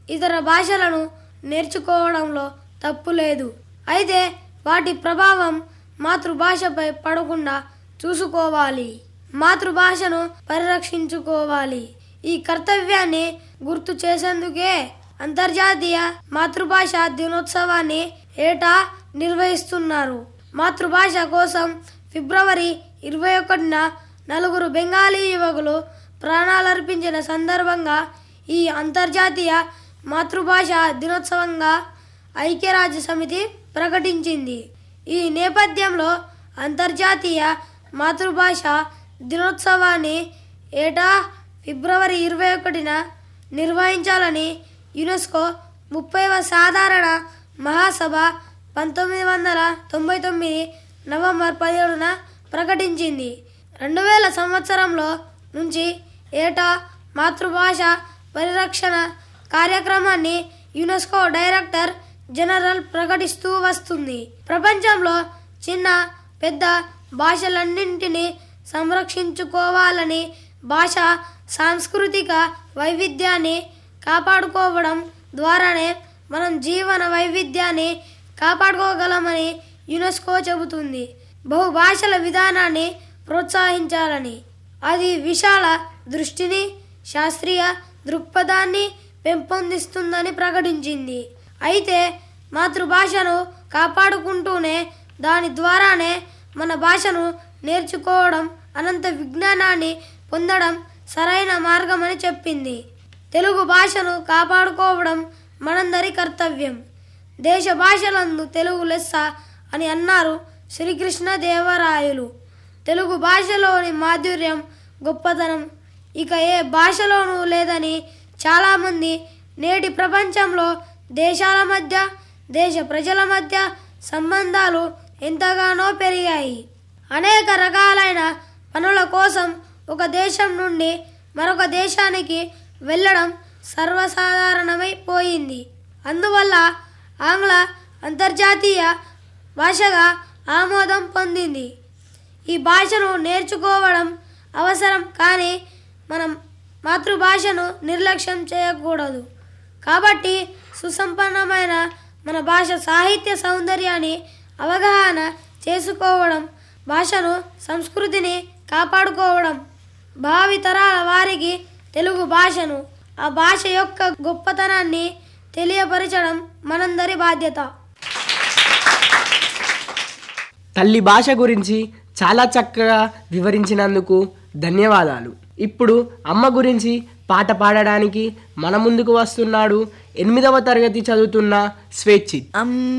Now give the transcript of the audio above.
ఇతర భాషలను నేర్చుకోవడంలో తప్పు లేదు అయితే వాటి ప్రభావం మాతృభాషపై పడకుండా చూసుకోవాలి మాతృభాషను పరిరక్షించుకోవాలి ఈ కర్తవ్యాన్ని గుర్తు చేసేందుకే అంతర్జాతీయ మాతృభాష దినోత్సవాన్ని ఏటా నిర్వహిస్తున్నారు మాతృభాష కోసం ఫిబ్రవరి ఇరవై ఒకటిన నలుగురు బెంగాలీ యువకులు ప్రాణాలర్పించిన సందర్భంగా ఈ అంతర్జాతీయ మాతృభాష దినోత్సవంగా ఐక్యరాజ్య సమితి ప్రకటించింది ఈ నేపథ్యంలో అంతర్జాతీయ మాతృభాష దినోత్సవాన్ని ఏటా ఫిబ్రవరి ఇరవై ఒకటిన నిర్వహించాలని యునెస్కో ముప్పైవ సాధారణ మహాసభ పంతొమ్మిది వందల తొంభై తొమ్మిది నవంబర్ పదిహేడున ప్రకటించింది రెండు వేల సంవత్సరంలో నుంచి ఏటా మాతృభాష పరిరక్షణ కార్యక్రమాన్ని యునెస్కో డైరెక్టర్ జనరల్ ప్రకటిస్తూ వస్తుంది ప్రపంచంలో చిన్న పెద్ద భాషలన్నింటినీ సంరక్షించుకోవాలని భాష సాంస్కృతిక వైవిధ్యాన్ని కాపాడుకోవడం ద్వారానే మనం జీవన వైవిధ్యాన్ని కాపాడుకోగలమని యునెస్కో చెబుతుంది బహుభాషల విధానాన్ని ప్రోత్సహించాలని అది విశాల దృష్టిని శాస్త్రీయ దృక్పథాన్ని పెంపొందిస్తుందని ప్రకటించింది అయితే మాతృభాషను కాపాడుకుంటూనే దాని ద్వారానే మన భాషను నేర్చుకోవడం అనంత విజ్ఞానాన్ని పొందడం సరైన మార్గమని చెప్పింది తెలుగు భాషను కాపాడుకోవడం మనందరి కర్తవ్యం దేశ భాషలందు తెలుగు లెస్స అని అన్నారు శ్రీకృష్ణదేవరాయలు తెలుగు భాషలోని మాధుర్యం గొప్పతనం ఇక ఏ భాషలోనూ లేదని చాలామంది నేటి ప్రపంచంలో దేశాల మధ్య దేశ ప్రజల మధ్య సంబంధాలు ఎంతగానో పెరిగాయి అనేక రకాలైన పనుల కోసం ఒక దేశం నుండి మరొక దేశానికి వెళ్ళడం సర్వసాధారణమైపోయింది అందువల్ల ఆంగ్ల అంతర్జాతీయ భాషగా ఆమోదం పొందింది ఈ భాషను నేర్చుకోవడం అవసరం కానీ మనం మాతృభాషను నిర్లక్ష్యం చేయకూడదు కాబట్టి సుసంపన్నమైన మన భాష సాహిత్య సౌందర్యాన్ని అవగాహన చేసుకోవడం భాషను సంస్కృతిని కాపాడుకోవడం భావితరాల వారికి తెలుగు భాషను ఆ భాష యొక్క గొప్పతనాన్ని తెలియపరచడం మనందరి బాధ్యత తల్లి భాష గురించి చాలా చక్కగా వివరించినందుకు ధన్యవాదాలు ఇప్పుడు అమ్మ గురించి పాట పాడడానికి మన ముందుకు వస్తున్నాడు ఎనిమిదవ తరగతి చదువుతున్న స్వేచ్ఛిత్ అమ్మ